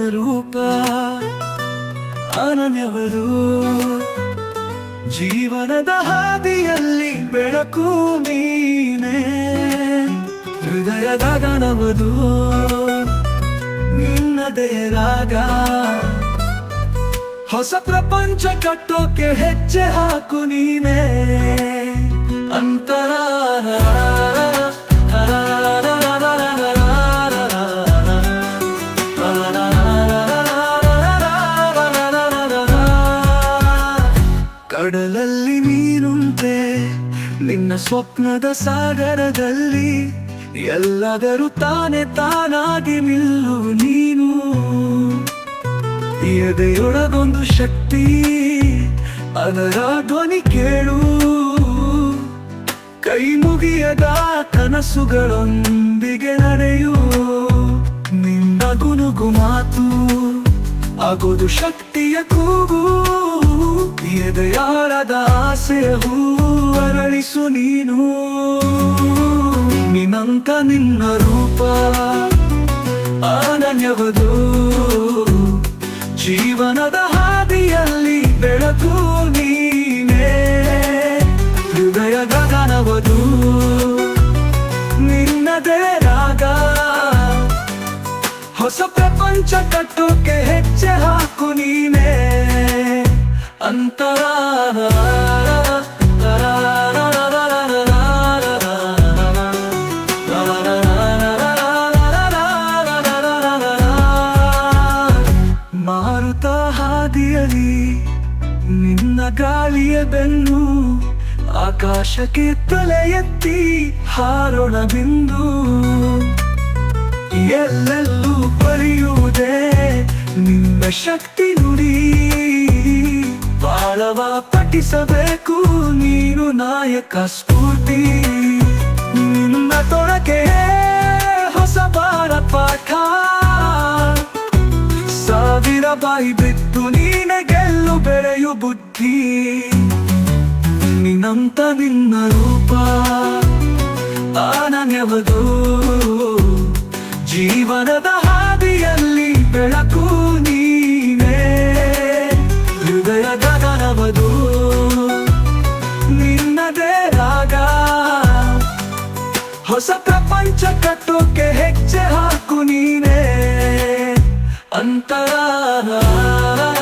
ರೂಪ ಅನನ್ಯವರು ಜೀವನದ ಹಾದಿಯಲ್ಲಿ ಬೆಳಕು ನೀನೆ ಹೃದಯದ ಗಣವದು ನಿನ್ನದೇ ರಾಗ ಹೊಸ ಪ್ರಪಂಚ ಕಟ್ಟೋಕೆ ಹೆಜ್ಜೆ ಹಾಕು ನೀನೆ ಅಂತರ ಕಡಲಲ್ಲಿ ನೀರುಂಟೆ ನಿನ್ನ ಸ್ವಪ್ನದ ಸಾಗರದಲ್ಲಿ ಎಲ್ಲದರೂ ತಾನೆ ತಾನಾಗಿ ನಿಲ್ಲು ನೀನು ಎದೆಯೊಳಗೊಂದು ಶಕ್ತಿ ಅದರ ಧ್ವನಿ ಕೇಳು ಕೈ ಮುಗಿಯದ ಕನಸುಗಳೊಂದಿಗೆ ನಡೆಯು ನಿನ್ನ ಗುನುಗು ಮಾತು ಆಗೋದು ಶಕ್ತಿಯ ಕೂಗು ಎದೆಯಾಳದ ಆಸೆಯ ಹೂ ಅರಳಿಸು ನೀನು ನಿನ್ನಂತ ನಿನ್ನ ರೂಪ ಅನನ್ಯವದು ಜೀವನದ ಹಾದಿಯಲ್ಲಿ ಬೆಳಕು ನೀನೇ ಹೃದಯ ಗಗನವದು ನಿನ್ನದೇ ರಾಗ ಹೊಸ ಪ್ರಪಂಚ ಕಟ್ಟೋಕೆ ಹೆಜ್ಜೆ ಹಾಕು ನೀನೇ ಅಂತರ ಮಾರುತ ಹಾದಿಯಲಿ ನಿನ್ನ ಗಾಳಿಯ ಬೆನ್ನು ಆಕಾಶಕ್ಕೆ ತಲೆ ಎತ್ತಿ ಹಾರೋಣ ಬಿಂದು ಎಲ್ಲೆಲ್ಲೂ ಪರಿಯುವುದೇ ನಿನ್ನ ಶಕ್ತಿ ನುಡಿ ಬಾಳವ ಪಠಿಸಬೇಕು ನೀನು ನಾಯಕ ಸ್ಫೂರ್ತಿ ನಿನ್ನ ತೊಡಕೆ ಹೊಸ ಬಾಳ ಪಾಠ ಸಾವಿರ ಬಾಯಿ ಬಿತ್ತು ನೀನೆ ಗೆಲ್ಲು ಬೆಳೆಯು ಬುದ್ಧಿ ನಿನ್ನಂತ ನಿನ್ನ ರೂಪ ಅನನ್ಯವದು ಜೀವನದ ಹಾದಿಯಲ್ಲಿ ಬೆಳಕು ನೀನೇ ಹೃದಯ ಗಗನವದು ನಿನ್ನದೇ ರಾಗ ಹೊಸ ಪ್ರಪಂಚ ಕಟ್ಟೋಕೆ ಹೆಜ್ಜೆ ಹಾಕು ನೀನೇ ಅಂತರ